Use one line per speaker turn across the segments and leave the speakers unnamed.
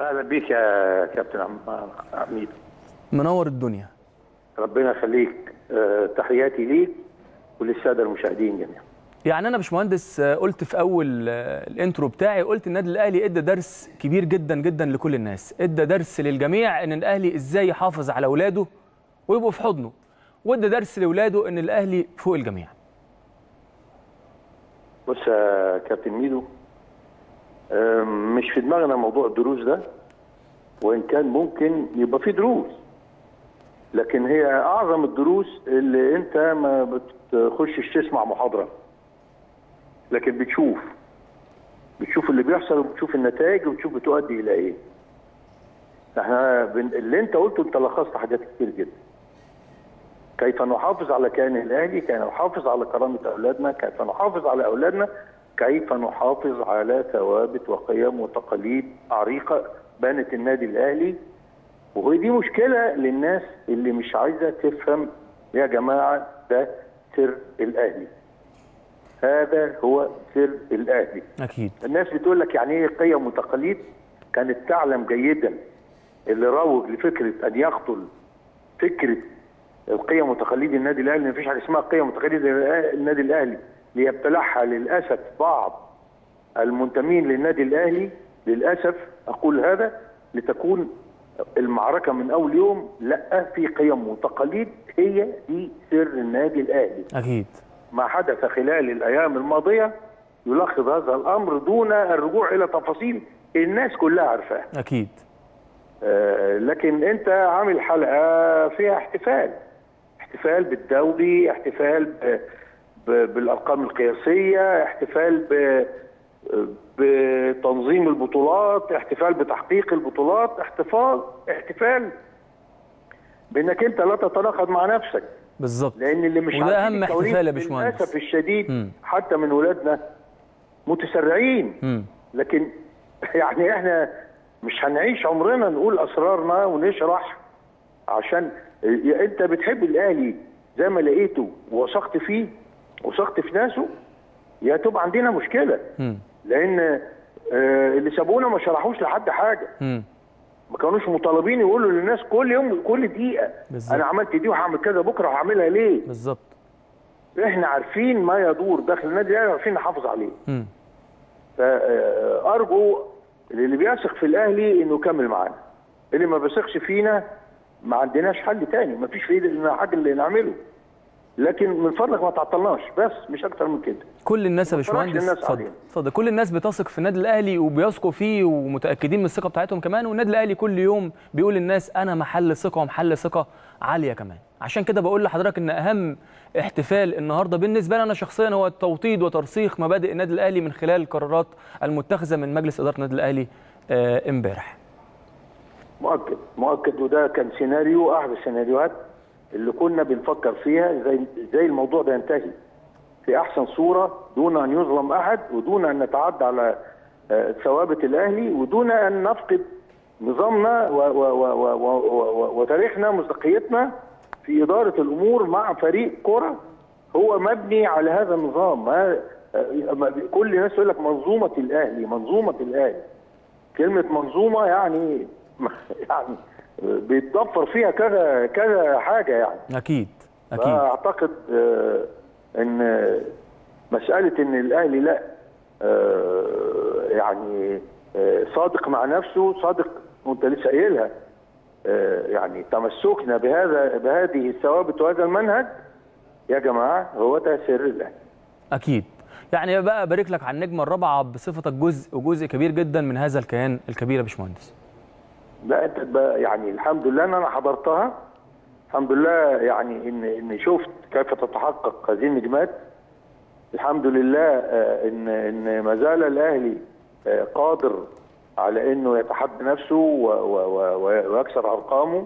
اهلا بيك يا كابتن عم عميد
منور الدنيا
ربنا يخليك آه، تحياتي ليك وللساده المشاهدين جميعا
يعني انا باشمهندس آه، قلت في اول آه، الانترو بتاعي قلت النادي الاهلي ادى درس كبير جدا جدا لكل الناس ادى درس للجميع ان الاهلي ازاي يحافظ على اولاده ويبقوا في حضنه وادى درس لاولاده ان الاهلي فوق الجميع
بص يا كابتن ميدو آه، مش في دماغنا موضوع الدروس ده وان كان ممكن يبقى في دروس لكن هي اعظم الدروس اللي انت ما بتخشش تسمع محاضره لكن بتشوف بتشوف اللي بيحصل وبتشوف النتائج وبتشوف بتؤدي الى ايه احنا بن... اللي انت قلته انت لخصت حاجات كتير جدا كيف نحافظ على كيان الاهلي كيف نحافظ على كرامه اولادنا كيف نحافظ على اولادنا كيف نحافظ على ثوابت وقيم وتقاليد عريقه بنت النادي الاهلي وهي دي مشكله للناس اللي مش عايزه تفهم يا جماعه ده سر الاهلي هذا هو سر الاهلي
اكيد
الناس بتقول لك يعني ايه قيم وتقاليد كانت تعلم جيدا اللي روج لفكره ان يقتل فكره القيم وتقاليد النادي الاهلي مفيش حاجه اسمها قيم وتقاليد النادي الاهلي ليبتلعها للاسف بعض المنتمين للنادي الاهلي للاسف اقول هذا لتكون المعركه من اول يوم لا في قيم وتقاليد هي دي سر النادي الاهلي
اكيد
ما حدث خلال الايام الماضيه يلخص هذا الامر دون الرجوع الى تفاصيل الناس كلها عارفاها
اكيد
آه، لكن انت عامل حلقه فيها احتفال احتفال بالدوري احتفال ب... ب... بالارقام القياسيه احتفال ب... بتنظيم البطولات احتفال بتحقيق البطولات احتفال احتفال بانك انت لا تتناقض مع نفسك
بالظبط
لان اللي مش
وده
عارفين
اهم
التواريخ
احتفال يا باشمهندس
للاسف الشديد
مم.
حتى من ولادنا متسرعين
مم.
لكن يعني احنا مش هنعيش عمرنا نقول اسرارنا ونشرح عشان يا انت بتحب الاهلي زي ما لقيته ووثقت فيه وثقت في ناسه يا تبقى عندنا مشكله
مم.
لان آه، اللي سابونا ما شرحوش لحد حاجه
مم.
ما كانوش مطالبين يقولوا للناس كل يوم كل دقيقه
بالظبط.
انا عملت دي وهعمل كذا بكره وهعملها ليه
بالظبط
احنا عارفين ما يدور داخل النادي الاهلي عارفين نحافظ عليه
مم.
فارجو اللي بيثق في الاهلي انه يكمل معانا اللي ما بيثقش فينا ما عندناش حل تاني ما فيش في ايدنا حاجه اللي نعمله لكن من فضلك ما تعطلناش بس مش اكتر من كده
كل الناس يا
ما تفرجش
باشمهندس
للناس
اتفضل
علينا.
اتفضل كل الناس بتثق في النادي الاهلي وبيثقوا فيه ومتاكدين من الثقه بتاعتهم كمان والنادي الاهلي كل يوم بيقول للناس انا محل ثقه ومحل ثقه عاليه كمان عشان كده بقول لحضرتك ان اهم احتفال النهارده بالنسبه لي انا شخصيا هو توطيد وترسيخ مبادئ النادي الاهلي من خلال القرارات المتخذه من مجلس اداره النادي الاهلي آه، امبارح
مؤكد مؤكد وده كان سيناريو احد السيناريوهات اللي كنا بنفكر فيها زي زي الموضوع ده ينتهي في احسن صوره دون ان يظلم احد ودون ان نتعدى على آه، ثوابت الاهلي ودون ان نفقد نظامنا و- و- و- و- و- و- وتاريخنا مصداقيتنا في اداره الامور مع فريق كره هو مبني على هذا النظام ما آه، كل الناس يقول لك منظومه الاهلي منظومه الاهلي كلمة منظومة يعني يعني بيتضفر فيها كذا كذا حاجة يعني
اكيد اكيد
فأعتقد آه، إن مسألة إن الأهلي لا آه، يعني آه، صادق مع نفسه صادق وأنت لسه قايلها آه، يعني تمسكنا بهذا بهذه الثوابت وهذا المنهج يا جماعة هو ده سر الأهلي
اكيد يعني بقى بارك لك على النجمه الرابعه بصفتك جزء وجزء كبير جدا من هذا الكيان الكبير يا باشمهندس
لا انت بقى يعني الحمد لله ان انا حضرتها الحمد لله يعني ان ان شفت كيف تتحقق هذه النجمات الحمد لله آه، ان ان ما زال الاهلي آه، قادر على انه يتحدى نفسه و- و- و- ويكسر ارقامه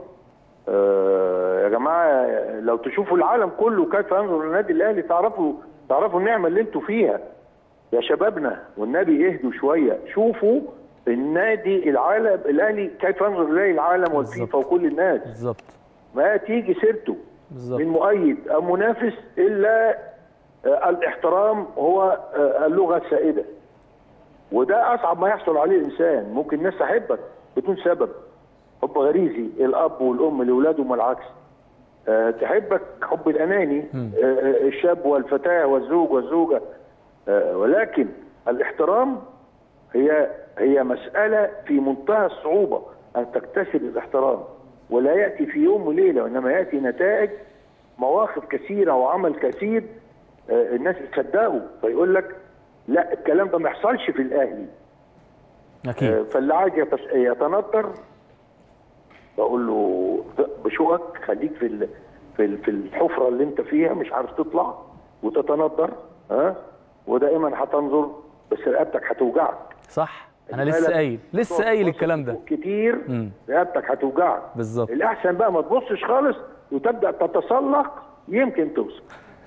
آه، يا جماعه لو تشوفوا العالم كله كيف ينظر للنادي الاهلي تعرفوا تعرفوا النعمه اللي انتوا فيها يا شبابنا والنبي اهدوا شويه شوفوا النادي العالم الاهلي كيف ينظر اليه العالم والفيفا وكل الناس
بالظبط
ما تيجي سيرته
بالظبط
من مؤيد او منافس الا آه، الاحترام هو آه، اللغه السائده وده اصعب ما يحصل عليه الانسان ممكن الناس تحبك بدون سبب حب غريزي الاب والام لاولادهم والعكس أه تحبك حب الاناني أه آه، الشاب والفتاه والزوج والزوجه أه ولكن الاحترام هي هي مساله في منتهى الصعوبه ان تكتسب الاحترام ولا ياتي في يوم وليله وانما ياتي نتائج مواقف كثيره وعمل كثير آه، الناس تصدقوا فيقول لك لا الكلام ده ما يحصلش في الاهلي
اكيد
آه، فاللي عايز يتس- يتنطر بقول له بشوقك خليك في ال- في ال- في الحفره اللي انت فيها مش عارف تطلع وتتنطر ها ودائما هتنظر بس رقبتك هتوجعك
صح انا
الملل
لسه قايل لسه
تقعد
قايل
تبص
الكلام ده
فوق كتير
مم.
رقبتك هتوجعك
بالظبط
الاحسن بقى ما تبصش خالص وتبدا تتسلق يمكن توصل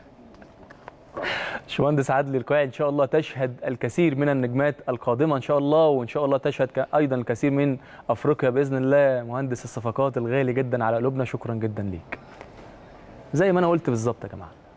باشمهندس عادل القيعي ان شاء الله تشهد الكثير من النجمات القادمه ان شاء الله وان شاء الله تشهد ك- ايضا الكثير من افريقيا باذن الله مهندس الصفقات الغالي جدا على قلوبنا شكرا جدا ليك زي ما انا قلت بالظبط يا جماعه